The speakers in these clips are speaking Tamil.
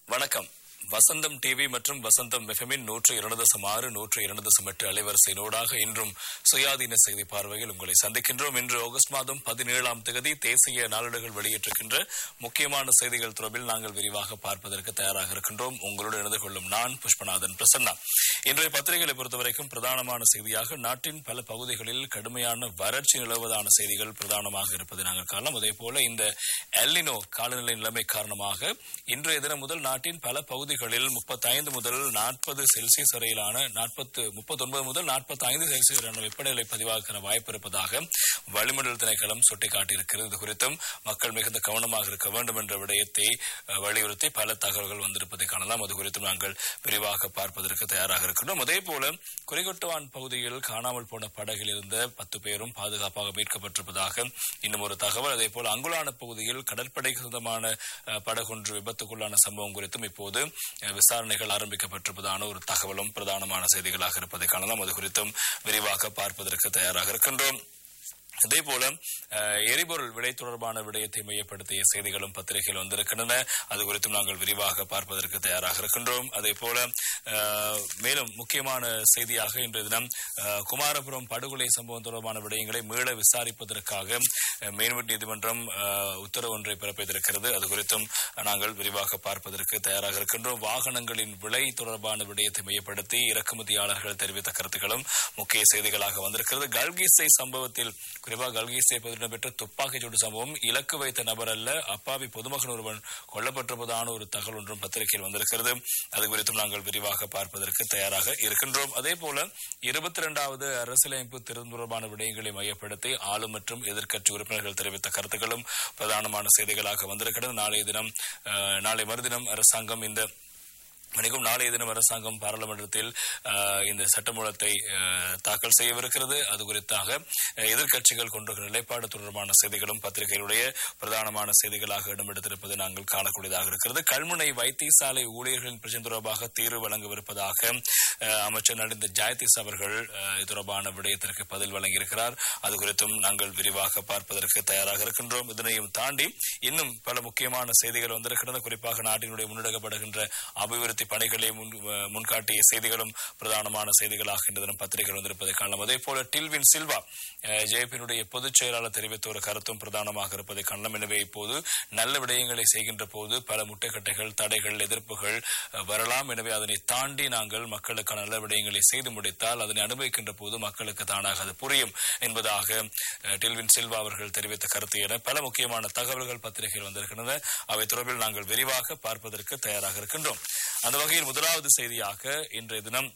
வணக்கம் வசந்தம் டிவி மற்றும் வசந்தம் எஃப்எம்மின் நூற்று இரண்டு தசம் ஆறு நூற்று இரண்டு தசம் எட்டு அலைவரிசையினூடாக இன்றும் சுயாதீன செய்தி பார்வையில் உங்களை சந்திக்கின்றோம் இன்று ஆகஸ்ட் மாதம் பதினேழாம் தேதி தேசிய நாளிதழ்கள் வெளியிட்டிருக்கின்ற முக்கியமான செய்திகள் தொடர்பில் நாங்கள் விரிவாக பார்ப்பதற்கு தயாராக இருக்கின்றோம் உங்களோடு இணைந்து கொள்ளும் நான் புஷ்பநாதன் பிரசன்னா இன்றைய பத்திரிகைகளை பொறுத்தவரைக்கும் பிரதானமான செய்தியாக நாட்டின் பல பகுதிகளில் கடுமையான வறட்சி நிலவுவதான செய்திகள் பிரதானமாக இருப்பதை நாங்கள் காணலாம் அதே போல இந்த எல்லினோ காலநிலை நிலைமை காரணமாக இன்றைய தினம் முதல் நாட்டின் பல பகுதிகளில் முப்பத்தைந்து முதல் நாற்பது செல்சியஸ் வரையிலான நாற்பத்து முப்பத்தொன்பது முதல் நாற்பத்தி ஐந்து செல்சியஸ் வரையான வெப்பநிலை பதிவாகிற வாய்ப்பு இருப்பதாக வளிமண்டல திணைக்களம் சுட்டிக்காட்டியிருக்கிறது இது குறித்தும் மக்கள் மிகுந்த கவனமாக இருக்க வேண்டும் என்ற விடயத்தை அஹ், வலியுறுத்தி பல தகவல்கள் வந்திருப்பதை காணலாம் அது குறித்தும் நாங்கள் விரிவாக பார்ப்பதற்கு தயாராக இருக்கின்றோம் அதே போல குறிகொட்டுவான் பகுதியில் காணாமல் போன படகில் இருந்த பத்து பேரும் பாதுகாப்பாக மீட்கப்பட்டிருப்பதாக இன்னும் ஒரு தகவல் அதே போல அங்குலான பகுதியில் கடற்படைக்கு சொந்தமான அஹ், படகொன்று விபத்துக்குள்ளான சம்பவம் குறித்தும் இப்போது அஹ், விசாரணைகள் ஆரம்பிக்கப்பட்டிருப்பதான ஒரு தகவலும் பிரதானமான செய்திகளாக இருப்பதை காணலாம் அது குறித்தும் விரிவாக பார்ப்பதற்கு தயாராக இருக்கின்றோம் அதே போல அஹ், எரிபொருள் விலை தொடர்பான விடயத்தை மையப்படுத்திய செய்திகளும் பத்திரிகையில் வந்திருக்கின்றன அது குறித்தும் நாங்கள் விரிவாக பார்ப்பதற்கு தயாராக இருக்கின்றோம் அதே போல அஹ், மேலும் முக்கியமான செய்தியாக இன்றைய தினம் அஹ், குமாரபுரம் படுகொலை சம்பவம் தொடர்பான விடயங்களை மீள விசாரிப்பதற்காக அஹ், மேல்முட் நீதிமன்றம் அஹ், உத்தரவு ஒன்றை பிறப்பித்திருக்கிறது அது குறித்தும் நாங்கள் விரிவாக பார்ப்பதற்கு தயாராக இருக்கின்றோம் வாகனங்களின் விலை தொடர்பான விடயத்தை மையப்படுத்தி இறக்குமதியாளர்கள் தெரிவித்த கருத்துக்களும் முக்கிய செய்திகளாக வந்திருக்கிறது கல்கிசை சம்பவத்தில் குறிப்பாக கல்கிசை பகுதியில் நடைபெற்ற துப்பாக்கிச் சூடு சம்பவம் இலக்கு வைத்த நபர் அல்ல அப்பாவி பொதுமகன் ஒருவன் கொல்லப்பட்டிருப்பதான ஒரு தகவல் ஒன்றும் பத்திரிகையில் வந்திருக்கிறது அது குறித்தும் நாங்கள் விரிவாக பார்ப்பதற்கு தயாராக இருக்கின்றோம் அதே போல இருபத்தி இரண்டாவது அரசியலமைப்பு திருத்தம் தொடர்பான விடயங்களை மையப்படுத்தி ஆளும் மற்றும் எதிர்க்கட்சி உறுப்பினர்கள் தெரிவித்த கருத்துக்களும் பிரதானமான செய்திகளாக வந்திருக்கிறது நாளைய தினம் அஹ், நாளை மறுதினம் அரசாங்கம் இந்த மணிக்கும் நாளைய தினம் அரசாங்கம் பாராளுமன்றத்தில் அஹ், இந்த சட்டமூலத்தை அஹ், தாக்கல் செய்யவிருக்கிறது அது குறித்தாக அஹ், எதிர்க்கட்சிகள் கொண்டிருக்கிற நிலைப்பாடு தொடர்பான செய்திகளும் பத்திரிகைகளுடைய பிரதானமான செய்திகளாக இடம்பெடுத்திருப்பதை நாங்கள் காணக்கூடியதாக இருக்கிறது கல்முனை வைத்தியசாலை ஊழியர்களின் பிரச்சனை தொடர்பாக தீர்வு வழங்கவிருப்பதாக அஹ், அமைச்சர் நடிந்த ஜெயதீஸ் அவர்கள் அஹ், இது தொடர்பான விடயத்திற்கு பதில் வழங்கியிருக்கிறார் அது குறித்தும் நாங்கள் விரிவாக பார்ப்பதற்கு தயாராக இருக்கின்றோம் இதனையும் தாண்டி இன்னும் பல முக்கியமான செய்திகள் வந்திருக்கின்றன குறிப்பாக நாட்டினுடைய முன்னெடுக்கப்படுகின்ற அபிவிருத்தி பணிகளை முன் அஹ், முன்காட்டிய செய்திகளும் பிரதானமான செய்திகளாக இன்று தினம் பத்திரிகைகள் வந்திருப்பதை காணலாம் அதே போல டில்வின் சில்வா ஜேபியினுடைய பொதுச் செயலாளர் தெரிவித்த ஒரு கருத்தும் பிரதானமாக இருப்பதை காணலாம் எனவே இப்போது நல்ல விடயங்களை செய்கின்ற போது பல முட்டுக்கட்டைகள் தடைகள் எதிர்ப்புகள் அஹ், வரலாம் எனவே அதனை தாண்டி நாங்கள் மக்களுக்கான நல்ல விடயங்களை செய்து முடித்தால் அதனை அனுபவிக்கின்ற போது மக்களுக்கு தானாக அது புரியும் என்பதாக அஹ், டில்வின் சில்வா அவர்கள் தெரிவித்த கருத்து என பல முக்கியமான தகவல்கள் பத்திரிகையில் வந்திருக்கின்றன அவை தொடர்பில் நாங்கள் விரிவாக பார்ப்பதற்கு தயாராக இருக்கின்றோம் அந்த வகையில் முதலாவது செய்தியாக இன்றைய தினம்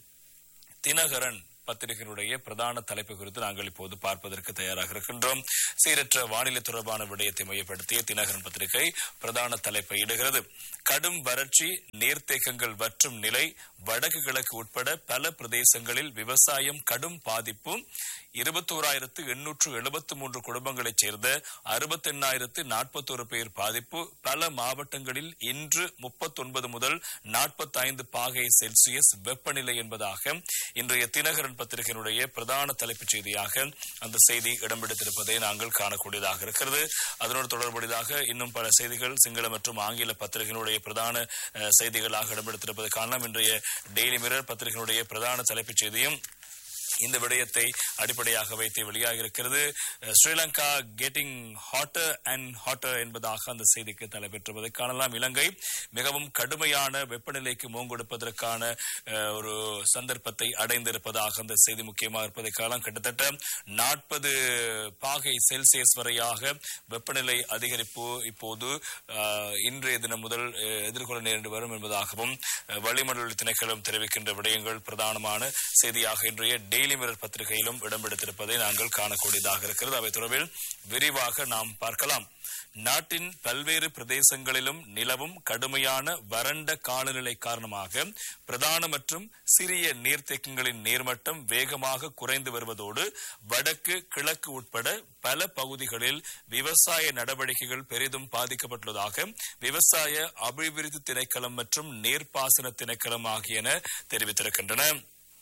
தினகரன் பத்திரிகையினுடைய பிரதான தலைப்பு குறித்து நாங்கள் இப்போது பார்ப்பதற்கு தயாராக இருக்கின்றோம் சீரற்ற வானிலை தொடர்பான விடயத்தை மையப்படுத்திய தினகரன் பத்திரிகை பிரதான தலைப்பை இடுகிறது கடும் வறட்சி நீர்த்தேக்கங்கள் வற்றும் நிலை வடக்கு கிழக்கு உட்பட பல பிரதேசங்களில் விவசாயம் கடும் பாதிப்பு இருபத்தோராயிரத்து எண்ணூற்று எழுபத்து மூன்று குடும்பங்களைச் சேர்ந்த அறுபத்தெண்ணாயிரத்து நாற்பத்தோரு பேர் பாதிப்பு பல மாவட்டங்களில் இன்று முப்பத்தொன்பது முதல் நாற்பத்தைந்து பாகை செல்சியஸ் வெப்பநிலை என்பதாக இன்றைய தினகரன் பத்திரிகையினுடைய பிரதான தலைப்புச் செய்தியாக அந்த செய்தி இடம்பெடுத்திருப்பதை நாங்கள் காணக்கூடியதாக இருக்கிறது அதனோடு தொடர்புடையதாக இன்னும் பல செய்திகள் சிங்கள மற்றும் ஆங்கில பத்திரிகையினுடைய பிரதான அஹ், செய்திகளாக இடம்பெடுத்திருப்பதை காணலாம் இன்றைய டெய்லி மிரர் பத்திரிகையினுடைய பிரதான தலைப்புச் செய்தியும் இந்த விடயத்தை அடிப்படையாக வைத்து வெளியாக இருக்கிறது ah, Sri Lanka getting hotter and hotter என்பதாக அந்த செய்திக்கு தலைப்பெற்றுவதை காணலாம் இலங்கை மிகவும் கடுமையான வெப்பநிலைக்கு மூங்கொடுப்பதற்கான அஹ், ஒரு சந்தர்ப்பத்தை அடைந்திருப்பதாக அந்த செய்தி முக்கியமாக இருப்பதை காணலாம் கிட்டத்தட்ட நாற்பது பாகை செல்சியஸ் வரையாக வெப்பநிலை அதிகரிப்பு இப்போது அஹ், இன்றைய தினம் முதல் அஹ், எதிர்கொள்ள நேரிட்டு வரும் என்பதாகவும் அஹ், வளிமண்டல திணைக்களம் தெரிவிக்கின்ற விடயங்கள் பிரதானமான செய்தியாக இன்றைய டெய்லி மிரர் பத்திரிகையிலும் இடம்பெடுத்திருப்பதை நாங்கள் காணக்கூடியதாக இருக்கிறது அவை தொடர்பில் விரிவாக நாம் பார்க்கலாம் நாட்டின் பல்வேறு பிரதேசங்களிலும் நிலவும் கடுமையான வறண்ட காலநிலை காரணமாக பிரதான மற்றும் சிறிய நீர்த்தேக்கங்களின் நீர்மட்டம் வேகமாக குறைந்து வருவதோடு வடக்கு கிழக்கு உட்பட பல பகுதிகளில் விவசாய நடவடிக்கைகள் பெரிதும் பாதிக்கப்பட்டுள்ளதாக விவசாய அபிவிருத்தி திணைக்களம் மற்றும் நீர்ப்பாசன திணைக்களம் ஆகியன தெரிவித்திருக்கின்றன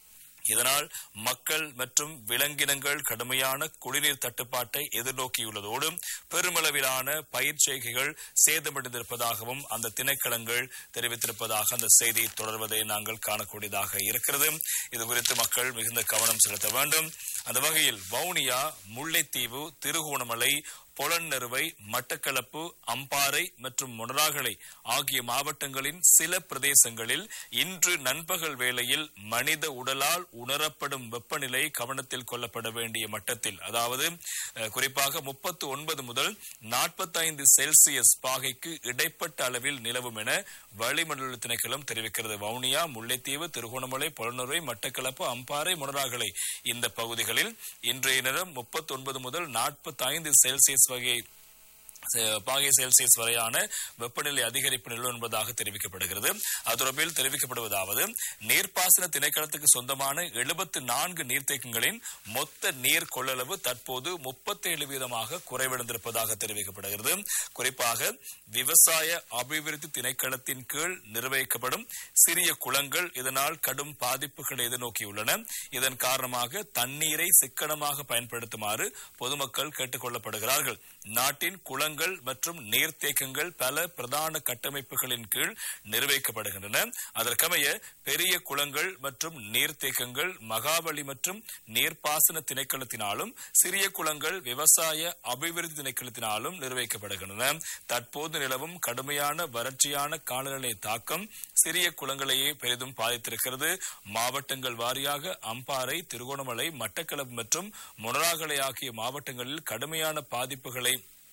இதனால் மக்கள் மற்றும் விலங்கினங்கள் கடுமையான குடிநீர் தட்டுப்பாட்டை எதிர்நோக்கியுள்ளதோடு பெருமளவிலான பயிர் செய்கைகள் சேதமடைந்திருப்பதாகவும் அந்த திணைக்களங்கள் தெரிவித்திருப்பதாக அந்த செய்தி தொடர்வதை நாங்கள் காணக்கூடியதாக இருக்கிறது இது குறித்து மக்கள் மிகுந்த கவனம் செலுத்த வேண்டும் அந்த வகையில் வவுனியா முல்லைத்தீவு திருகோணமலை பொலன்னறுவை மட்டக்களப்பு அம்பாறை மற்றும் மொனராகலை ஆகிய மாவட்டங்களின் சில பிரதேசங்களில் இன்று நண்பகல் வேளையில் மனித உடலால் உணரப்படும் வெப்பநிலை கவனத்தில் கொள்ளப்பட வேண்டிய மட்டத்தில் அதாவது அஹ், குறிப்பாக முப்பத்து ஒன்பது முதல் நாற்பத்தைந்து செல்சியஸ் பாகைக்கு இடைப்பட்ட அளவில் நிலவும் என வளிமண்டல திணைக்களம் தெரிவிக்கிறது வவுனியா முல்லைத்தீவு திருகோணமலை பொலனறுவை மட்டக்களப்பு அம்பாறை மொனராகலை இந்த பகுதிகளில் இன்றைய நேரம் முப்பத்தி ஒன்பது முதல் நாற்பத்தி ஐந்து செல்சியஸ் வகை செ- பாகை செல்சியஸ் வரையான வெப்பநிலை அதிகரிப்பு நிலவும் என்பதாக தெரிவிக்கப்படுகிறது அது தொடர்பில் தெரிவிக்கப்படுவதாவது நீர்ப்பாசன திணைக்களத்துக்கு சொந்தமான எழுபத்து நான்கு நீர்த்தேக்கங்களின் மொத்த நீர் கொள்ளளவு தற்போது முப்பத்தேழு வீதமாக குறைவடைந்திருப்பதாக தெரிவிக்கப்படுகிறது குறிப்பாக விவசாய அபிவிருத்தி திணைக்களத்தின் கீழ் நிர்வகிக்கப்படும் சிறிய குளங்கள் இதனால் கடும் பாதிப்புகளை எதிர்நோக்கியுள்ளன இதன் காரணமாக தண்ணீரை சிக்கனமாக பயன்படுத்துமாறு பொதுமக்கள் கேட்டுக் கொள்ளப்படுகிறார்கள் நாட்டின் குளங்கள் மற்றும் நீர்த்தேக்கங்கள் பல பிரதான கட்டமைப்புகளின் கீழ் நிர்வகிக்கப்படுகின்றன அதற்கமைய பெரிய குளங்கள் மற்றும் நீர்த்தேக்கங்கள் மகாபலி மற்றும் நீர்ப்பாசன திணைக்களத்தினாலும் சிறிய குளங்கள் விவசாய அபிவிருத்தி திணைக்களத்தினாலும் நிர்வகிக்கப்படுகின்றன தற்போது நிலவும் கடுமையான வறட்சியான காலநிலை தாக்கம் சிறிய குளங்களையே பெரிதும் பாதித்திருக்கிறது மாவட்டங்கள் வாரியாக அம்பாறை திருகோணமலை மட்டக்களப்பு மற்றும் மொனராகலை ஆகிய மாவட்டங்களில் கடுமையான பாதிப்புகளை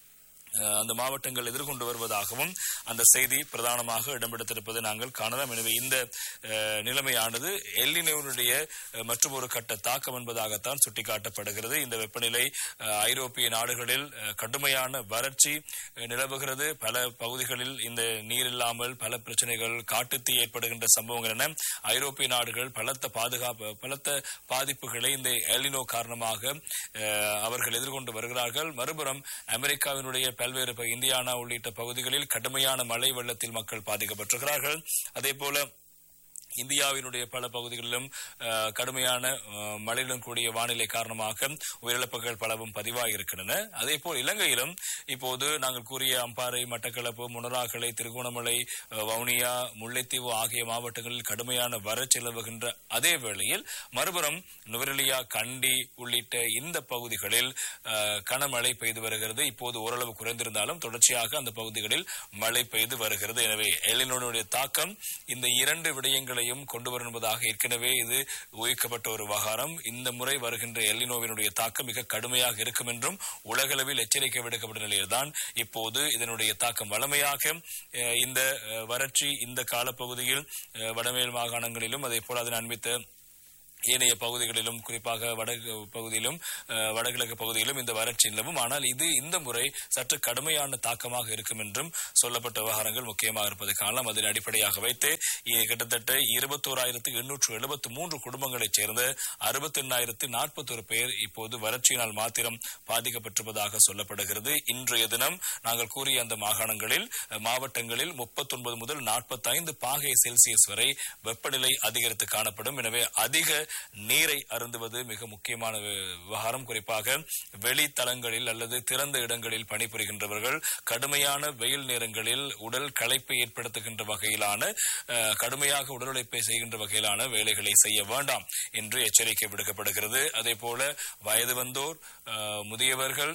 அஹ், அந்த மாவட்டங்கள் எதிர்கொண்டு வருவதாகவும் அந்த செய்தி பிரதானமாக இடம்பெடுத்திருப்பதை நாங்கள் காணலாம் எனவே இந்த அஹ், நிலைமையானது எல்லினோனுடைய மற்றும் ஒரு கட்ட தாக்கம் என்பதாகத்தான் சுட்டிக்காட்டப்படுகிறது இந்த வெப்பநிலை அஹ், ஐரோப்பிய நாடுகளில் அஹ், கடுமையான வறட்சி அஹ், நிலவுகிறது பல பகுதிகளில் இந்த நீர் இல்லாமல் பல பிரச்சனைகள் காட்டுத்தீ ஏற்படுகின்ற சம்பவங்கள் என ஐரோப்பிய நாடுகள் பலத்த பாதுகாப்பு பலத்த பாதிப்புகளை இந்த எலினோ காரணமாக அஹ், அவர்கள் எதிர்கொண்டு வருகிறார்கள் மறுபுறம் அமெரிக்காவினுடைய பல்வேறு ப- இந்தியானா உள்ளிட்ட பகுதிகளில் கடுமையான மழை வெள்ளத்தில் மக்கள் பாதிக்கப்பட்டிருக்கிறார்கள் அதே போல இந்தியாவினுடைய பல பகுதிகளிலும் அஹ், கடுமையான அஹ், மழையுடன் கூடிய வானிலை காரணமாக உயிரிழப்புகள் பலவும் பதிவாகியிருக்கின்றன அதே போல் இலங்கையிலும் இப்போது நாங்கள் கூறிய அம்பாறை மட்டக்களப்பு முனராகலை திருகோணமலை அஹ், வவுனியா முல்லைத்தீவு ஆகிய மாவட்டங்களில் கடுமையான வறட்சி நிலவுகின்ற அதே வேளையில் மறுபுறம் நுவரெலியா கண்டி உள்ளிட்ட இந்த பகுதிகளில் அஹ், கனமழை பெய்து வருகிறது இப்போது ஓரளவு குறைந்திருந்தாலும் தொடர்ச்சியாக அந்த பகுதிகளில் மழை பெய்து வருகிறது எனவே எலினோனுடைய தாக்கம் இந்த இரண்டு விடயங்களையும் கொண்டு வரும் என்பதாக ஏற்கனவே இது ஊகிக்கப்பட்ட ஒரு விவகாரம் இந்த முறை வருகின்ற எல்லினோவினுடைய தாக்கம் மிக கடுமையாக இருக்கும் என்றும் உலகளவில் எச்சரிக்கை விடுக்கப்பட்ட நிலையில்தான் இப்போது இதனுடைய தாக்கம் வளமையாக அஹ், இந்த அஹ், வறட்சி இந்த காலப்பகுதியில் அஹ், வடமேல் மாகாணங்களிலும் அதே போல அதன் அண்மித்த ஏனைய பகுதிகளிலும் குறிப்பாக வடக்கு பகுதியிலும் அஹ், வடகிழக்கு பகுதியிலும் இந்த வறட்சி நிலவும் ஆனால் இது இந்த முறை சற்று கடுமையான தாக்கமாக இருக்கும் என்றும் சொல்லப்பட்ட விவகாரங்கள் முக்கியமாக இருப்பதை காணலாம் அதன் அடிப்படையாக வைத்து இ- கிட்டத்தட்ட இருபத்தோராயிரத்து எண்ணூற்று எழுபத்து மூன்று குடும்பங்களைச் சேர்ந்த அறுபத்தி எண்ணாயிரத்து நாற்பத்தொரு பேர் இப்போது வறட்சியினால் மாத்திரம் பாதிக்கப்பட்டிருப்பதாக சொல்லப்படுகிறது இன்றைய தினம் நாங்கள் கூறிய அந்த மாகாணங்களில் அஹ், மாவட்டங்களில் முப்பத்தொன்பது முதல் நாற்பத்தைந்து பாகை செல்சியஸ் வரை வெப்பநிலை அதிகரித்து காணப்படும் எனவே அதிக நீரை அருந்துவது மிக முக்கியமான வி- விவகாரம் குறிப்பாக வெளித்தளங்களில் அல்லது திறந்த இடங்களில் பணிபுரிகின்றவர்கள் கடுமையான வெயில் நேரங்களில் உடல் களைப்பை ஏற்படுத்துகின்ற வகையிலான அஹ், கடுமையாக உடல் உழைப்பை செய்கின்ற வகையிலான வேலைகளை செய்ய வேண்டாம் என்று எச்சரிக்கை விடுக்கப்படுகிறது அதே போல வயது வந்தோர் அஹ், முதியவர்கள்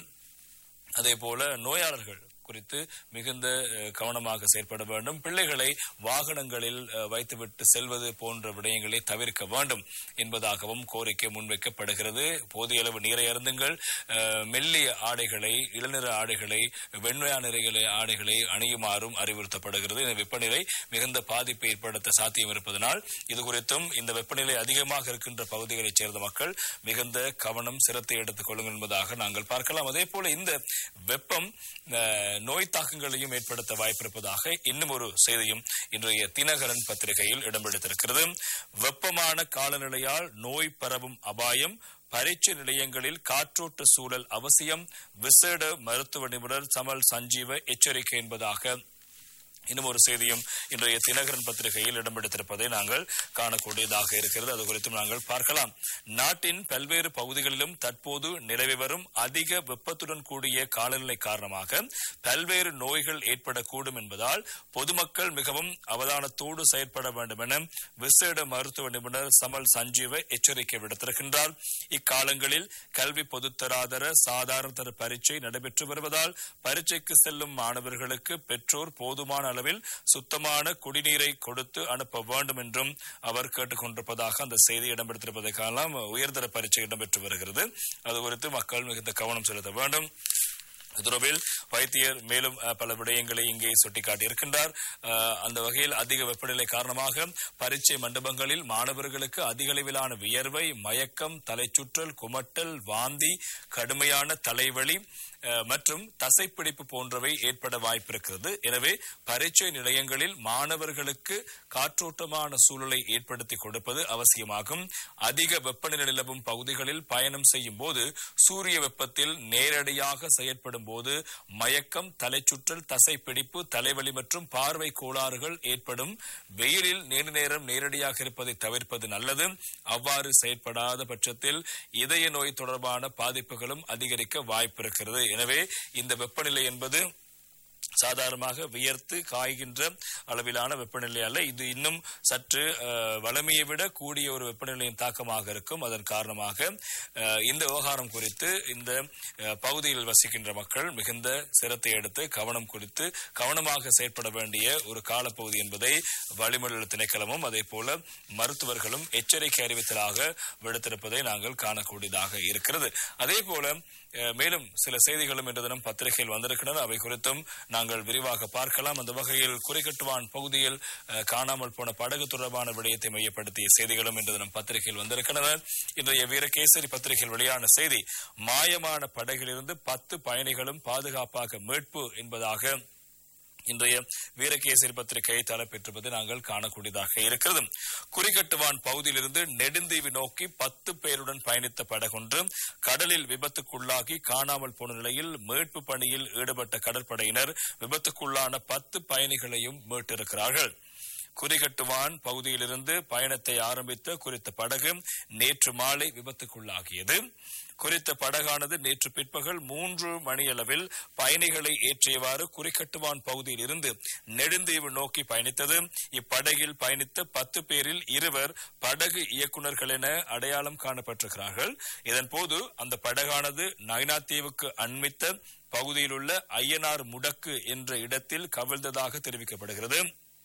அதே போல நோயாளர்கள் குறித்து மிகுந்த அஹ், கவனமாக செயற்பட வேண்டும் பிள்ளைகளை வாகனங்களில் அஹ், வைத்துவிட்டு செல்வது போன்ற விடயங்களை தவிர்க்க வேண்டும் என்பதாகவும் கோரிக்கை முன்வைக்கப்படுகிறது போதிய அளவு நீரை அருந்துங்கள் அஹ், மெல்லிய ஆடைகளை இளநிற ஆடைகளை வெண்மையா நிறைகளை ஆடைகளை அணியுமாறும் அறிவுறுத்தப்படுகிறது இந்த வெப்பநிலை மிகுந்த பாதிப்பை ஏற்படுத்த சாத்தியம் இருப்பதனால் இது குறித்தும் இந்த வெப்பநிலை அதிகமாக இருக்கின்ற பகுதிகளைச் சேர்ந்த மக்கள் மிகுந்த கவனம் சிரத்தை எடுத்துக் கொள்ளுங்கள் என்பதாக நாங்கள் பார்க்கலாம் அதே போல இந்த வெப்பம் அஹ், நோய் தாக்கங்களையும் ஏற்படுத்த வாய்ப்பிருப்பதாக இன்னும் ஒரு செய்தியும் இன்றைய தினகரன் பத்திரிகையில் இடம்பெடுத்திருக்கிறது வெப்பமான காலநிலையால் நோய் பரவும் அபாயம் பரீட்சை நிலையங்களில் காற்றோட்ட சூழல் அவசியம் விசேட மருத்துவ நிபுணர் சமல் சஞ்சீவ எச்சரிக்கை என்பதாக இன்னும் ஒரு செய்தியும் இன்றைய தினகரன் பத்திரிகையில் இடம்பெடுத்திருப்பதை நாங்கள் காணக்கூடியதாக இருக்கிறது அது குறித்தும் நாங்கள் பார்க்கலாம் நாட்டின் பல்வேறு பகுதிகளிலும் தற்போது நிலவி வரும் அதிக வெப்பத்துடன் கூடிய காலநிலை காரணமாக பல்வேறு நோய்கள் ஏற்படக்கூடும் என்பதால் பொதுமக்கள் மிகவும் அவதானத்தோடு செயற்பட வேண்டும் என விசேட மருத்துவ நிபுணர் சமல் சஞ்சீவ எச்சரிக்கை விடுத்திருக்கின்றார் இக்காலங்களில் கல்வி பொதுத்தராதர சாதாரண தர பரீட்சை நடைபெற்று வருவதால் பரீட்சைக்கு செல்லும் மாணவர்களுக்கு பெற்றோர் போதுமான அளவில் சுத்தமான குடிநீரை கொடுத்து அனுப்ப வேண்டும் என்றும் அவர் கேட்டுக் கொண்டிருப்பதாக அந்த செய்தி இடம்பெடுத்திருப்பதை காணலாம் உயர்தர பரீட்சை இடம்பெற்று வருகிறது அது குறித்து மக்கள் மிகுந்த கவனம் செலுத்த வேண்டும் தொடர்பில் வைத்தியர் மேலும் அஹ், பல விடயங்களை இங்கே சுட்டிக்காட்டியிருக்கின்றார் அஹ், அந்த வகையில் அதிக வெப்பநிலை காரணமாக பரீட்சை மண்டபங்களில் மாணவர்களுக்கு அதிக அளவிலான வியர்வை மயக்கம் தலைச்சுற்றல் குமட்டல் வாந்தி கடுமையான தலைவலி அஹ், மற்றும் தசைப்பிடிப்பு போன்றவை ஏற்பட வாய்ப்பிருக்கிறது எனவே பரீட்சை நிலையங்களில் மாணவர்களுக்கு காற்றோட்டமான சூழலை ஏற்படுத்தி கொடுப்பது அவசியமாகும் அதிக வெப்பநிலை நிலவும் பகுதிகளில் பயணம் செய்யும் போது சூரிய வெப்பத்தில் நேரடியாக செயற்படும் போது மயக்கம் தலைச்சுற்றல் தசைப்பிடிப்பு தலைவலி மற்றும் பார்வை கோளாறுகள் ஏற்படும் வெயிலில் நீண்ட நேரம் நேரடியாக இருப்பதை தவிர்ப்பது நல்லது அவ்வாறு செயற்படாத பட்சத்தில் இதய நோய் தொடர்பான பாதிப்புகளும் அதிகரிக்க வாய்ப்பிருக்கிறது எனவே இந்த வெப்பநிலை என்பது சாதாரணமாக வியர்த்து காய்கின்ற அளவிலான வெப்பநிலை அல்ல இது இன்னும் சற்று அஹ், வளமையை விட கூடிய ஒரு வெப்பநிலையின் தாக்கமாக இருக்கும் அதன் காரணமாக அஹ், இந்த விவகாரம் குறித்து இந்த அஹ், பகுதியில் வசிக்கின்ற மக்கள் மிகுந்த சிரத்தை எடுத்து கவனம் குறித்து கவனமாக செயற்பட வேண்டிய ஒரு காலப்பகுதி என்பதை வளிமண்டல திணைக்களமும் அதே போல மருத்துவர்களும் எச்சரிக்கை அறிவித்தலாக விடுத்திருப்பதை நாங்கள் காணக்கூடியதாக இருக்கிறது அதே போல அஹ், மேலும் சில செய்திகளும் இன்று தினம் பத்திரிகையில் வந்திருக்கின்றன அவை குறித்தும் நாங்கள் விரிவாக பார்க்கலாம் அந்த வகையில் குறிக்கட்டுவான் பகுதியில் அஹ், காணாமல் போன படகு தொடர்பான விடயத்தை மையப்படுத்திய செய்திகளும் இன்று தினம் பத்திரிகையில் வந்திருக்கின்றன இன்றைய வீரகேசரி பத்திரிகையில் வெளியான செய்தி மாயமான படகிலிருந்து பத்து பயணிகளும் பாதுகாப்பாக மீட்பு என்பதாக இன்றைய வீரகேசரி பத்திரிகை தலைப்பெற்றிருப்பது நாங்கள் காணக்கூடியதாக இருக்கிறது குறிக்கட்டுவான் பகுதியிலிருந்து நெடுந்தீவு நோக்கி பத்து பேருடன் பயணித்த படகொன்று கடலில் விபத்துக்குள்ளாகி காணாமல் போன நிலையில் மீட்பு பணியில் ஈடுபட்ட கடற்படையினர் விபத்துக்குள்ளான பத்து பயணிகளையும் மீட்டிருக்கிறார்கள் குறிகட்டுவான் பகுதியிலிருந்து பயணத்தை ஆரம்பித்த குறித்த படகு நேற்று மாலை விபத்துக்குள்ளாகியது குறித்த படகானது நேற்று பிற்பகல் மூன்று மணியளவில் பயணிகளை ஏற்றியவாறு குறிக்கட்டுவான் பகுதியில் இருந்து நெடுந்தீவு நோக்கி பயணித்தது இப்படகில் பயணித்த பத்து பேரில் இருவர் படகு இயக்குநர்கள் என அடையாளம் காணப்பட்டிருக்கிறார்கள் இதன்போது அந்த படகானது நைனாத்தீவுக்கு அண்மித்த பகுதியில் உள்ள ஐயனார் முடக்கு என்ற இடத்தில் கவிழ்ந்ததாக தெரிவிக்கப்படுகிறது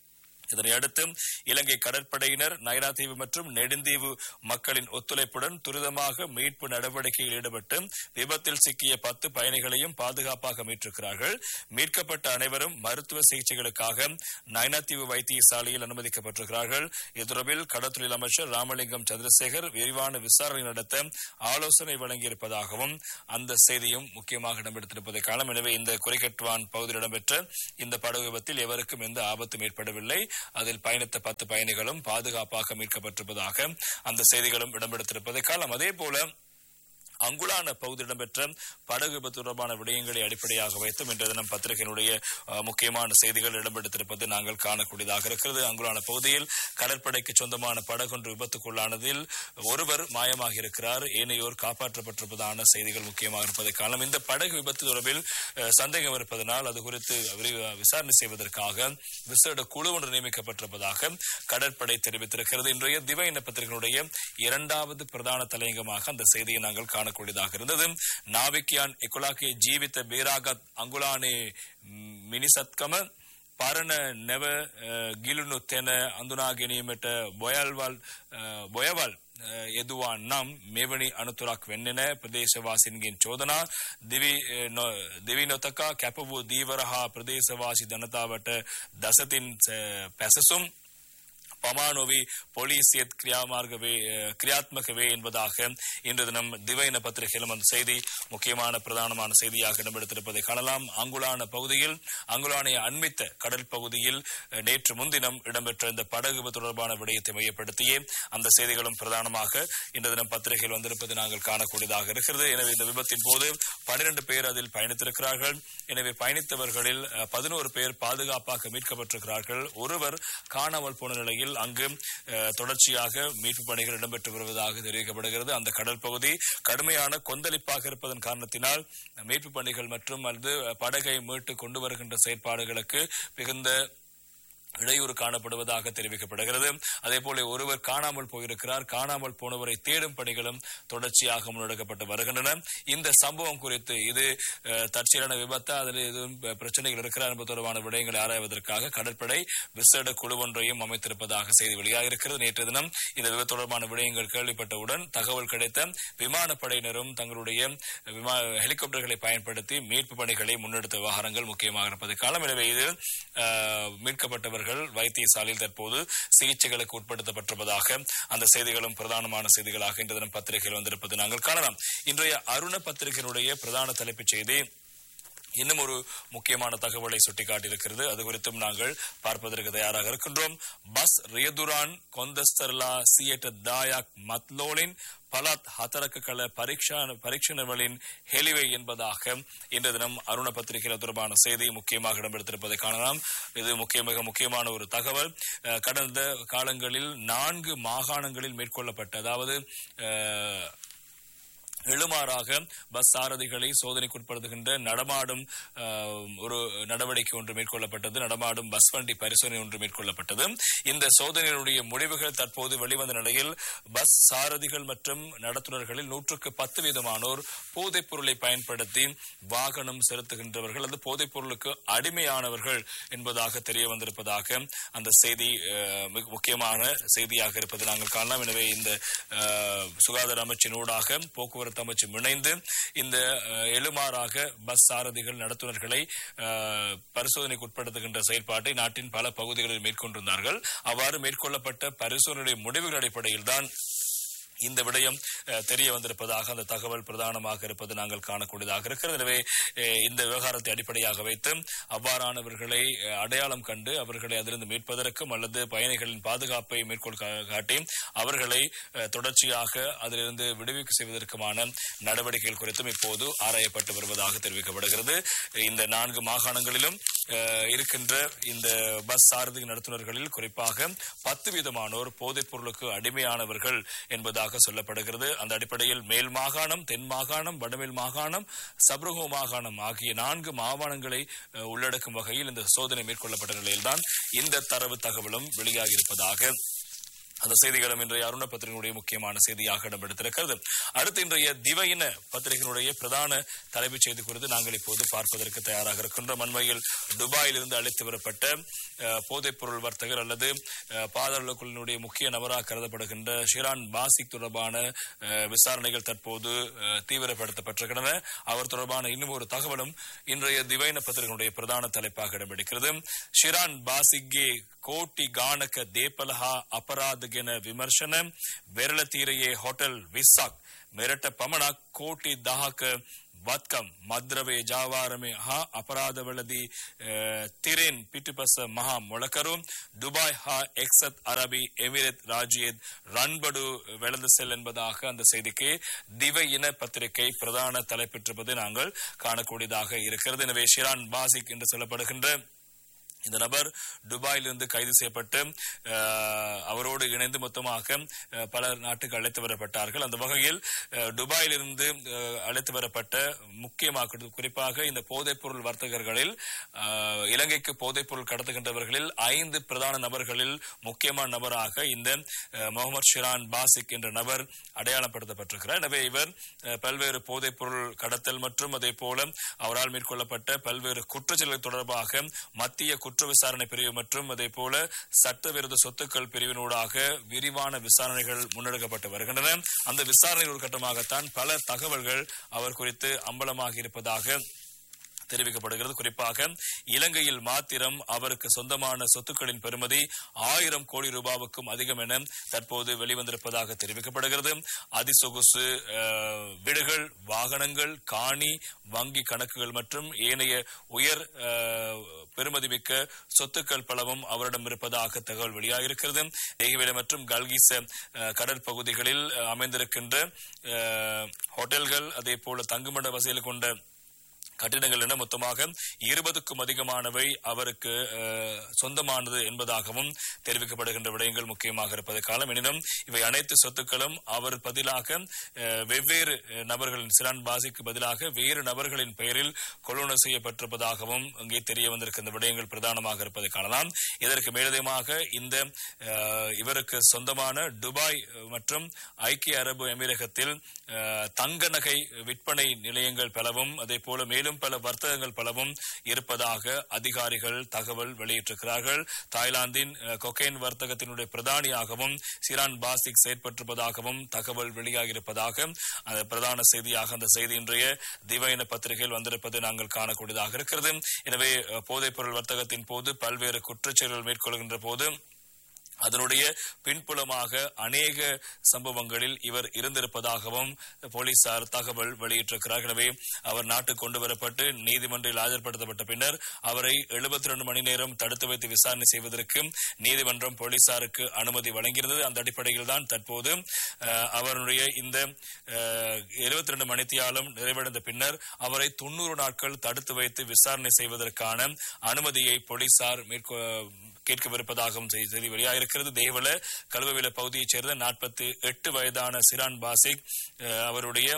இதனை அடுத்து இலங்கை கடற்படையினர் நைராதீவு மற்றும் நெடுந்தீவு மக்களின் ஒத்துழைப்புடன் துரிதமாக மீட்பு நடவடிக்கையில் ஈடுபட்டு விபத்தில் சிக்கிய பத்து பயணிகளையும் பாதுகாப்பாக மீட்டிருக்கிறார்கள் மீட்கப்பட்ட அனைவரும் மருத்துவ சிகிச்சைகளுக்காக நைனாத்தீவு வைத்தியசாலையில் அனுமதிக்கப்பட்டிருக்கிறார்கள் இது தொடர்பில் கடற்தொழில் அமைச்சர் ராமலிங்கம் சந்திரசேகர் விரிவான விசாரணை நடத்த ஆலோசனை வழங்கியிருப்பதாகவும் அந்த செய்தியும் முக்கியமாக இடம்பெடுத்திருப்பதை காலம் எனவே இந்த குறைக்கட்டுவான் பகுதியில் இடம்பெற்ற இந்த படகு விபத்தில் எவருக்கும் எந்த ஆபத்தும் ஏற்படவில்லை அதில் பயணித்த பத்து பயணிகளும் பாதுகாப்பாக மீட்கப்பட்டிருப்பதாக அந்த செய்திகளும் இடம்பெடுத்திருப்பதை காலம் அதே போல அங்குலான பகுதியில் இடம்பெற்ற படகு விபத்து தொடர்பான விடயங்களை அடிப்படையாக வைத்தும் இன்றைய தினம் பத்திரிகையினுடைய அஹ், முக்கியமான செய்திகள் இடம்பெடுத்திருப்பது நாங்கள் காணக்கூடியதாக இருக்கிறது அங்குலான பகுதியில் கடற்படைக்கு சொந்தமான படகொன்று விபத்துக்குள்ளானதில் ஒருவர் மாயமாக இருக்கிறார் ஏனையோர் காப்பாற்றப்பட்டிருப்பதான செய்திகள் முக்கியமாக இருப்பதை காணலாம் இந்த படகு விபத்து தொடர்பில் அஹ், சந்தேகம் இருப்பதனால் அது குறித்து விரிவ- விசாரணை செய்வதற்காக விசேட குழு ஒன்று நியமிக்கப்பட்டிருப்பதாக கடற்படை தெரிவித்திருக்கிறது இன்றைய திவையின பத்திரிகையினுடைய இரண்டாவது பிரதான தலையங்கமாக அந்த செய்தியை நாங்கள் காணக்கூடியதாக இருந்தது நாவிக்கியான் எக்குலாக்கே ஜீவித்த பேராகத் அங்குலானே ம், මිනිසත්කම පරණ නැව ගිලුණු තැන අඳුනා ගැනීමට බොයල්වල් බොයවල් යෙදවා නම් මෙවැනි අනතුරක් වෙන්න නෑ ප්‍රදේශවාසින්ගෙන් චෝදනා දිවි අ, නො- දිවි නොතකා කැප වූ දීවර හා ප්‍රදේශවාසි ජනතාවට දසතින් අ, පැසසුම් பமானோவி பொலிசியத் கிரியாமார்கவே அஹ், கிரியாத்மகவே என்பதாக இன்று தினம் திவைன பத்திரிகையிலும் அந்த செய்தி முக்கியமான பிரதானமான செய்தியாக இடம்பெடுத்திருப்பதை காணலாம் அங்குலான பகுதியில் அங்குலானை அண்மித்த கடல் பகுதியில் அஹ், நேற்று முன்தினம் இடம்பெற்ற இந்த படகு விபத்து தொடர்பான விடயத்தை மையப்படுத்தியே அந்த செய்திகளும் பிரதானமாக இன்று தினம் பத்திரிகையில் வந்திருப்பது நாங்கள் காணக்கூடியதாக இருக்கிறது எனவே இந்த விபத்தின் போது பனிரெண்டு பேர் அதில் பயணித்திருக்கிறார்கள் எனவே பயணித்தவர்களில் பதினோரு பேர் பாதுகாப்பாக மீட்கப்பட்டிருக்கிறார்கள் ஒருவர் காணாமல் போன நிலையில் அங்கு அஹ், தொடர்ச்சியாக மீட்பு பணிகள் இடம்பெற்று வருவதாக தெரிவிக்கப்படுகிறது அந்த கடல் பகுதி கடுமையான கொந்தளிப்பாக இருப்பதன் காரணத்தினால் மீட்பு பணிகள் மற்றும் அல்லது படகை மீட்டு கொண்டு வருகின்ற செயற்பாடுகளுக்கு மிகுந்த இடையூறு காணப்படுவதாக தெரிவிக்கப்படுகிறது அதே போல ஒருவர் காணாமல் போயிருக்கிறார் காணாமல் போனவரை தேடும் பணிகளும் தொடர்ச்சியாக முன்னெடுக்கப்பட்டு வருகின்றன இந்த சம்பவம் குறித்து இது அஹ், தற்செயலான விபத்தா அதில் எதுவும் ப- பிரச்சனைகள் இருக்கிறா என்பது தொடர்பான விடயங்களை ஆராய்வதற்காக கடற்படை விசேட குழு ஒன்றையும் அமைத்திருப்பதாக செய்தி வெளியாகிருக்கிறது நேற்று தினம் இந்த விபத்து தொடர்பான விடயங்கள் கேள்விப்பட்டவுடன் தகவல் கிடைத்த விமானப்படையினரும் தங்களுடைய விமா ஹெலிகாப்டர்களை பயன்படுத்தி மீட்பு பணிகளை முன்னெடுத்த விவகாரங்கள் முக்கியமாக இருப்பதை காலம் எனவே இதில் அஹ், மீட்கப்பட்டவர்கள் வைத்தியசாலையில் தற்போது சிகிச்சைகளுக்கு உட்படுத்தப்பட்டிருப்பதாக அந்த செய்திகளும் பிரதானமான செய்திகளாக இன்று தினம் பத்திரிகையில் வந்திருப்பது நாங்கள் காணலாம் இன்றைய அருண பத்திரிகையினுடைய பிரதான தலைப்புச் செய்தி இன்னும் ஒரு முக்கியமான தகவலை சுட்டிக்காட்டியிருக்கிறது அது குறித்தும் நாங்கள் பார்ப்பதற்கு தயாராக இருக்கின்றோம் பஸ் ரியதுரான் கொந்தஸ்தர்லா சியட்ட தாயாக் மத்லோலின் பலாத் ஹத்தரக்க கல பரீட்சா பரீட்சணவளின் ஹெலிவை என்பதாக இன்று தினம் அருண பத்திரிகையில் தொடர்பான செய்தி முக்கியமாக இடம்பெடுத்திருப்பதை காணலாம் இது முக்கிய மிக முக்கியமான ஒரு தகவல் அஹ், கடந்த காலங்களில் நான்கு மாகாணங்களில் மேற்கொள்ளப்பட்ட அதாவது அஹ், எழுமாறாக பஸ் சாரதிகளை சோதனைக்குட்படுத்துகின்ற நடமாடும் ஆஹ், ஒரு நடவடிக்கை ஒன்று மேற்கொள்ளப்பட்டது நடமாடும் பஸ் வண்டி பரிசோதனை ஒன்று மேற்கொள்ளப்பட்டது இந்த சோதனையினுடைய முடிவுகள் தற்போது வெளிவந்த நிலையில் பஸ் சாரதிகள் மற்றும் நடத்துனர்களில் நூற்றுக்கு பத்து வீதமானோர் போதைப் பொருளை பயன்படுத்தி வாகனம் செலுத்துகின்றவர்கள் அது போதைப் பொருளுக்கு அடிமையானவர்கள் என்பதாக தெரிய வந்திருப்பதாக அந்த செய்தி ஆஹ், மிக முக்கியமான செய்தியாக இருப்பதை நாங்கள் காணலாம் எனவே இந்த ஆஹ், சுகாதார அமைச்சின் ஊடாக போக்குவரத்து அமைச்சும் இணைந்து இந்த ஆஹ், எழுமாறாக பஸ் சாரதிகள் நடத்துனர்களை ஆஹ், பரிசோதனைக்கு உட்படுத்துகின்ற செயற்பாட்டை நாட்டின் பல பகுதிகளில் மேற்கொண்டிருந்தார்கள் அவ்வாறு மேற்கொள்ளப்பட்ட பரிசோதனை முடிவுகள் அடிப்படையில் தான் இந்த விடயம் அஹ், தெரிய வந்திருப்பதாக அந்த தகவல் பிரதானமாக இருப்பது நாங்கள் காணக்கூடியதாக இருக்கிறது எனவே அஹ், இந்த விவகாரத்தை அடிப்படையாக வைத்து அவ்வாறானவர்களை அஹ், அடையாளம் கண்டு அவர்களை அதிலிருந்து மீட்பதற்கும் அல்லது பயணிகளின் பாதுகாப்பை மேற்கோள் கா- காட்டி அவர்களை அஹ், தொடர்ச்சியாக அதிலிருந்து விடுவிக்க செய்வதற்குமான நடவடிக்கைகள் குறித்தும் இப்போது ஆராயப்பட்டு வருவதாக தெரிவிக்கப்படுகிறது இந்த நான்கு மாகாணங்களிலும் அஹ், இருக்கின்ற இந்த பஸ் சாரதி நடத்துனர்களில் குறிப்பாக பத்து வீதமானோர் போதைப் பொருளுக்கு அடிமையானவர்கள் என்பதாக சொல்லப்படுகிறது அந்த அடிப்படையில் மேல் மாகாணம் தென் மாகாணம் வடமேல் மாகாணம் சப்ரகோ மாகாணம் ஆகிய நான்கு மாகாணங்களை அஹ், உள்ளடக்கும் வகையில் இந்த சோதனை மேற்கொள்ளப்பட்ட நிலையில்தான் இந்த தரவு தகவலும் வெளியாகியிருப்பதாக அந்த செய்திகளும் இன்றைய அருண பத்திரிகையினுடைய முக்கியமான செய்தியாக இடம்பெடுத்திருக்கிறது அடுத்து இன்றைய திவையின பத்திரிகையினுடைய பிரதான தலைப்புச் செய்தி குறித்து நாங்கள் இப்போது பார்ப்பதற்கு தயாராக இருக்கின்றோம் அண்மையில் துபாயிலிருந்து அழைத்து வரப்பட்ட அஹ், போதைப்பொருள் வர்த்தகர் அல்லது அஹ், பாதாள குழுவினுடைய முக்கிய நபராக கருதப்படுகின்ற ஷிரான் பாசிக் தொடர்பான அஹ், விசாரணைகள் தற்போது அஹ், தீவிரப்படுத்தப்பட்டிருக்கின்றன அவர் தொடர்பான இன்னும் ஒரு தகவலும் இன்றைய திவைன பத்திரிகையினுடைய பிரதான தலைப்பாக இடம்பெடுக்கிறது ஷிரான் பாசிಗ್ಗೆ ಕೋಟಿ ಗಾಣಕ ದೇಪಲಹ ಅಪರಾಧಗೆನ ವಿಮರ್ಶನ ಬೆರಳ ತೀರೆಯೇ ಹೋಟೆಲ್ ವಿಸ್ಸಾಕ್ ಮೆರಟ ಪಮಣ ಕೋಟಿ ದಾಹಕ ವತ್ಕಂ ಮದ್ರವೆ ಜಾವಾರಮೆ ಹಾ ಅಪರಾಧವಳದಿ ತಿರೇನ್ ಪಿಟಿಪಸ ಮಹಾ ಮೊಳಕರು ದುಬಾಯ್ ಹಾ ಎಕ್ಸತ್ அரபி எமிரேத் ராஜ்யத் ரன்படு வெளந்து செல் என்பதாக அந்த செய்திக்கு திவ இன பத்திரிகை பிரதான தலைப்பெற்றிருப்பதை நாங்கள் காணக்கூடியதாக இருக்கிறது எனவே ஷிரான் பாசிக் என்று சொல்லப்படுகின்ற இந்த நபர் துபாயிலிருந்து கைது செய்யப்பட்டு அஹ், அவரோடு இணைந்து மொத்தமாக அஹ், பல நாட்டுக்கு அழைத்து வரப்பட்டார்கள் அந்த வகையில் அஹ், துபாயிலிருந்து அஹ், அழைத்து வரப்பட்ட முக்கியமாக குறிப்பாக இந்த போதைப்பொருள் வர்த்தகர்களில் அஹ், இலங்கைக்கு போதைப்பொருள் கடத்துகின்றவர்களில் ஐந்து பிரதான நபர்களில் முக்கியமான நபராக இந்த அஹ், முகமது ஷிரான் பாசிக் என்ற நபர் அடையாளப்படுத்தப்பட்டிருக்கிறார் எனவே இவர் அஹ், பல்வேறு போதைப்பொருள் கடத்தல் மற்றும் அதே போல அவரால் மேற்கொள்ளப்பட்ட பல்வேறு குற்றச்செயல்கள் தொடர்பாக மத்திய குற்ற விசாரணை பிரிவு மற்றும் அதே போல சட்டவிரோத சொத்துக்கள் பிரிவினூடாக விரிவான விசாரணைகள் முன்னெடுக்கப்பட்டு வருகின்றன அந்த விசாரணைகள் ஒரு கட்டமாகத்தான் பல தகவல்கள் அவர் குறித்து அம்பலமாகி இருப்பதாக தெரிவிக்கப்படுகிறது குறிப்பாக இலங்கையில் மாத்திரம் அவருக்கு சொந்தமான சொத்துக்களின் பெறுமதி ஆயிரம் கோடி ரூபாவுக்கும் அதிகம் என தற்போது வெளிவந்திருப்பதாக தெரிவிக்கப்படுகிறது அதிசொகுசு அஹ், வீடுகள் வாகனங்கள் காணி வங்கி கணக்குகள் மற்றும் ஏனைய உயர் அஹ், பெறுமதிமிக்க சொத்துக்கள் பலவும் அவரிடம் இருப்பதாக தகவல் வெளியாகியிருக்கிறது தேகிவேல மற்றும் கல்கிச அஹ், கடற்பகுதிகளில் அஹ், அமைந்திருக்கின்ற அஹ், ஹோட்டல்கள் அதே போல தங்குமட வசதிகள் கொண்ட கட்டிடங்கள் என மொத்தமாக இருபதுக்கும் அதிகமானவை அவருக்கு அஹ், சொந்தமானது என்பதாகவும் தெரிவிக்கப்படுகின்ற விடயங்கள் முக்கியமாக இருப்பது காலம் எனினும் இவை அனைத்து சொத்துக்களும் அவர் பதிலாக அஹ், வெவ்வேறு அஹ், நபர்களின் சிலான் பாசிக்கு பதிலாக வேறு நபர்களின் பெயரில் கொள்வனவு செய்யப்பட்டிருப்பதாகவும் இங்கே தெரிய வந்திருக்கின்ற விடயங்கள் பிரதானமாக இருப்பதை காணலாம் இதற்கு மேலதிகமாக இந்த அஹ், இவருக்கு சொந்தமான துபாய் அஹ், மற்றும் ஐக்கிய அரபு எமிரகத்தில் அஹ், தங்க நகை விற்பனை நிலையங்கள் பலவும் அதே போல மேலும் பல வர்த்தகங்கள் பலவும் இருப்பதாக அதிகாரிகள் தகவல் வெளியிட்டிருக்கிறார்கள் தாய்லாந்தின் அஹ், கொக்கைன் வர்த்தகத்தினுடைய பிரதானியாகவும் சிரான் பாசிக் செயற்பட்டிருப்பதாகவும் தகவல் வெளியாகியிருப்பதாக அந்த பிரதான செய்தியாக அந்த செய்தி இன்றைய திவைன பத்திரிகையில் வந்திருப்பது நாங்கள் காணக்கூடியதாக இருக்கிறது எனவே அஹ், போதைப்பொருள் வர்த்தகத்தின் போது பல்வேறு குற்றச்செயல்கள் மேற்கொள்கின்ற போது அதனுடைய பின்புலமாக அநேக சம்பவங்களில் இவர் இருந்திருப்பதாகவும் போலீசார் தகவல் வெளியிட்டிருக்கிறார் எனவே அவர் நாட்டுக்கு கொண்டு வரப்பட்டு நீதிமன்றில் ஆஜர்படுத்தப்பட்ட பின்னர் அவரை 72 மணி நேரம் தடுத்து வைத்து விசாரணை செய்வதற்கு நீதிமன்றம் போலீசாருக்கு அனுமதி வழங்கியிருந்தது அந்த அடிப்படையில் தான் தற்போது அஹ், அவருடைய இந்த எழுபத்தி ரெண்டு மணித்தியாலம் நிறைவடைந்த பின்னர் அவரை தொண்ணூறு நாட்கள் தடுத்து வைத்து விசாரணை செய்வதற்கான அனுமதியை போலீசார் மேற்கொ கேட்கவிருப்பதாகவும் செய்தி செய்தி வெளியாகிருக்கிறது தேவல கழுவவில பகுதியைச் சேர்ந்த நாற்பத்தி எட்டு வயதான சிரான் பாசிக் அஹ், அவருடைய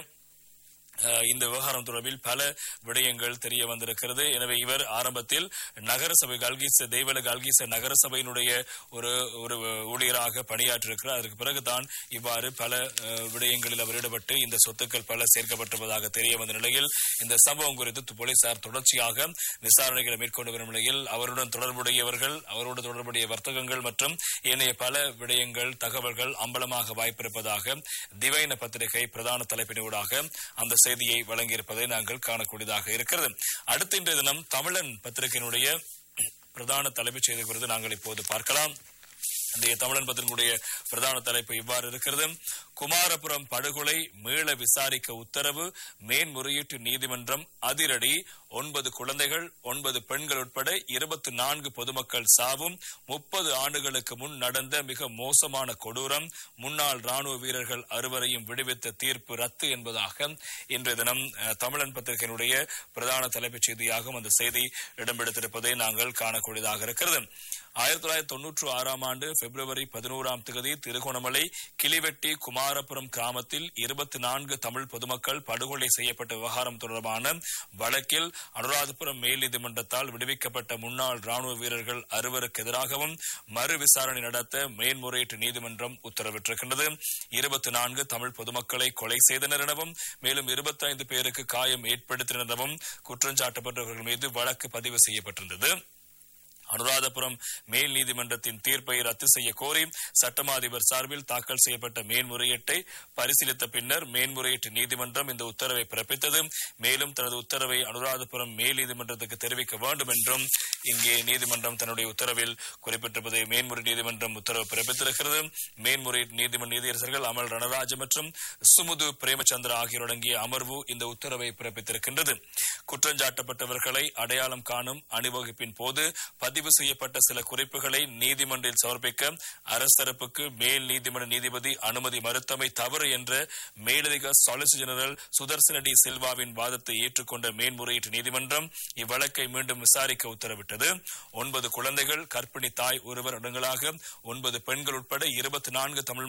அஹ், இந்த விவகாரம் தொடர்பில் பல விடயங்கள் தெரிய வந்திருக்கிறது எனவே இவர் ஆரம்பத்தில் நகரசபை கல்கிச தேவல கல்கிச நகரசபையினுடைய ஒரு ஒரு ஊழியராக பணியாற்றிருக்கிறார் அதற்கு பிறகுதான் இவ்வாறு பல அஹ், விடயங்களில் அவர் ஈடுபட்டு இந்த சொத்துக்கள் பல சேர்க்கப்பட்டிருப்பதாக தெரிய வந்த நிலையில் இந்த சம்பவம் குறித்து போலீசார் தொடர்ச்சியாக விசாரணைகளை மேற்கொண்டு வரும் நிலையில் அவருடன் தொடர்புடையவர்கள் அவரோடு தொடர்புடைய வர்த்தகங்கள் மற்றும் ஏனைய பல விடயங்கள் தகவல்கள் அம்பலமாக வாய்ப்பிருப்பதாக திவைன பத்திரிகை பிரதான தலைப்பினூடாக அந்த செய்தியை வழங்கியிருப்பதை நாங்கள் காணக்கூடியதாக இருக்கிறது அடுத்த இன்றைய தினம் தமிழன் பத்திரிகையினுடைய பிரதான தலைப்புச் செய்தி குறித்து நாங்கள் இப்போது பார்க்கலாம் இன்றைய தமிழன் பத்திரிகையுடைய பிரதான தலைப்பு இவ்வாறு இருக்கிறது குமாரபுரம் படுகொலை மீள விசாரிக்க உத்தரவு மேன்முறையீட்டு நீதிமன்றம் அதிரடி ஒன்பது குழந்தைகள் ஒன்பது பெண்கள் உட்பட இருபத்தி நான்கு பொதுமக்கள் சாவும் முப்பது ஆண்டுகளுக்கு முன் நடந்த மிக மோசமான கொடூரம் முன்னாள் ராணுவ வீரர்கள் அறுவரையும் விடுவித்த தீர்ப்பு ரத்து என்பதாக இன்றைய தினம் அஹ், தமிழன் பத்திரிகையினுடைய பிரதான தலைப்புச் செய்தியாகவும் அந்த செய்தி இடம்பெடுத்திருப்பதை நாங்கள் காணக்கூடியதாக இருக்கிறது ஆயிரத்தி தொள்ளாயிரத்தி தொன்னூற்று ஆறாம் ஆண்டு பிப்ரவரி பதினோராம் தேதி திருகோணமலை கிளிவெட்டி குமாரபுரம் கிராமத்தில் இருபத்தி நான்கு தமிழ் பொதுமக்கள் படுகொலை செய்யப்பட்ட விவகாரம் தொடர்பான வழக்கில் அனுராதபுரம் மேல் நீதிமன்றத்தால் விடுவிக்கப்பட்ட முன்னாள் ராணுவ வீரர்கள் அறுவருக்கு எதிராகவும் மறு விசாரணை நடத்த மேன்முறையீட்டு நீதிமன்றம் உத்தரவிட்டிருக்கின்றது இருபத்தி நான்கு தமிழ் பொதுமக்களை கொலை செய்தனர் எனவும் மேலும் இருபத்தி ஐந்து பேருக்கு காயம் ஏற்படுத்தினர் எனவும் குற்றஞ்சாட்டப்பட்டவர்கள் மீது வழக்கு பதிவு செய்யப்பட்டிருந்தது அனுராதபுரம் மேல் நீதிமன்றத்தின் தீர்ப்பை ரத்து செய்ய கோரி சட்டமா அதிபர் சார்பில் தாக்கல் செய்யப்பட்ட மேன்முறையீட்டை பரிசீலித்த பின்னர் மேன்முறையீட்டு நீதிமன்றம் இந்த உத்தரவை பிறப்பித்தது மேலும் தனது உத்தரவை அனுராதபுரம் மேல் நீதிமன்றத்துக்கு தெரிவிக்க வேண்டும் என்றும் இங்கே நீதிமன்றம் தன்னுடைய உத்தரவில் குறிப்பிட்டிருப்பதை மேன்முறை நீதிமன்றம் உத்தரவு பிறப்பித்திருக்கிறது மேன்முறையீட்டு நீதிமன்ற நீதியரசர்கள் அமல் ரணராஜ் மற்றும் சுமுது பிரேமச்சந்திரா ஆகியோர் அடங்கிய அமர்வு இந்த உத்தரவை பிறப்பித்திருக்கின்றது குற்றஞ்சாட்டப்பட்டவர்களை அடையாளம் காணும் அணிவகுப்பின் போது பதிவு செய்யப்பட்ட சில குறிப்புகளை நீதிமன்றில் சமர்ப்பிக்க அரசரப்புக்கு மேல் நீதிமன்ற நீதிபதி அனுமதி மறுத்தமை தவறு என்ற மேலதிக சாலிசிட்டர் ஜெனரல் சுதர்சன டி சில்வாவின் வாதத்தை ஏற்றுக்கொண்ட மேன்முறையீட்டு நீதிமன்றம் இவ்வழக்கை மீண்டும் விசாரிக்க உத்தரவிட்டது ஒன்பது குழந்தைகள் கர்ப்பிணி தாய் ஒருவர் அடங்கலாக ஒன்பது பெண்கள் உட்பட இருபத்தி நான்கு தமிழ்